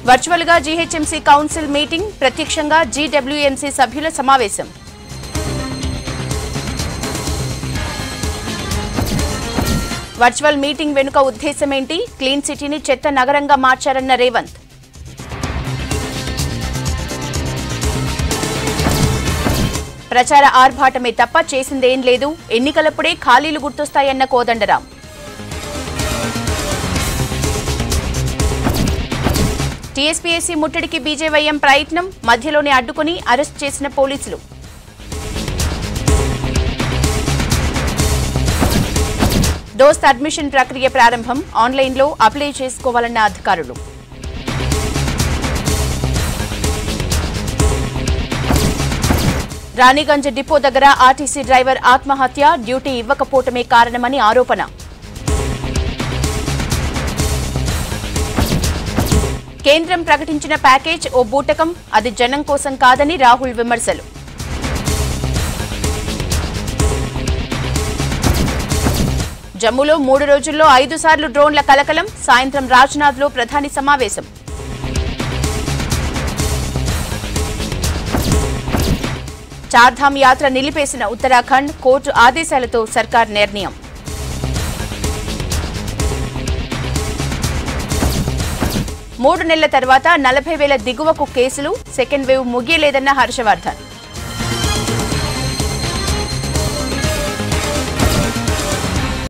virtual గా GHMC council meeting ప్రత్యక్షంగా GWMC సభ్యుల సమావేశం వర్చువల్ మీటింగ్ వెనుక ఉద్దేశమేంటి క్లీన్ సిటీని చెత్త నగరంగా మార్చారన్న రేవంత్ ప్రచార ఆర్భాటమే తప్ప చేసిందేం లేదు ఎన్నికలప్పుడే ఖాళీలు గుర్తొస్తాయన్న కోదండరాం టీఎస్పీఎస్సీ ముట్టడికి బీజేవైఎం ప్రయత్నం మధ్యలోనే అడ్డుకుని అరెస్ట్ చేసిన పోలీసులు దోస్త్ అడ్మిషన్ ప్రక్రియ ప్రారంభం ఆన్లైన్లో అప్లై చేసుకోవాలన్న అధికారులు రాణిగంజ్ డిపో దగ్గర ఆర్టీసీ డ్రైవర్ ఆత్మహత్య డ్యూటీ ఇవ్వకపోవటమే కారణమని ఆరోపణ కేంద్రం ప్రకటించిన ప్యాకేజ్ ఓ బూటకం అది జనం కోసం కాదని రాహుల్ విమర్శలు జమ్మూలో మూడు రోజుల్లో ఐదు సార్లు డ్రోన్ల కలకలం సాయంత్రం రాజ్నాథ్లో ప్రధాని సమావేశం చార్ధామ్ యాత్ర నిలిపేసిన ఉత్తరాఖండ్ కోర్టు ఆదేశాలతో సర్కార్ నిర్ణయం మూడు నెలల తర్వాత నలభై వేల దిగువకు కేసులు సెకండ్ వేవ్ ముగియలేదన్న హర్షవర్ధన్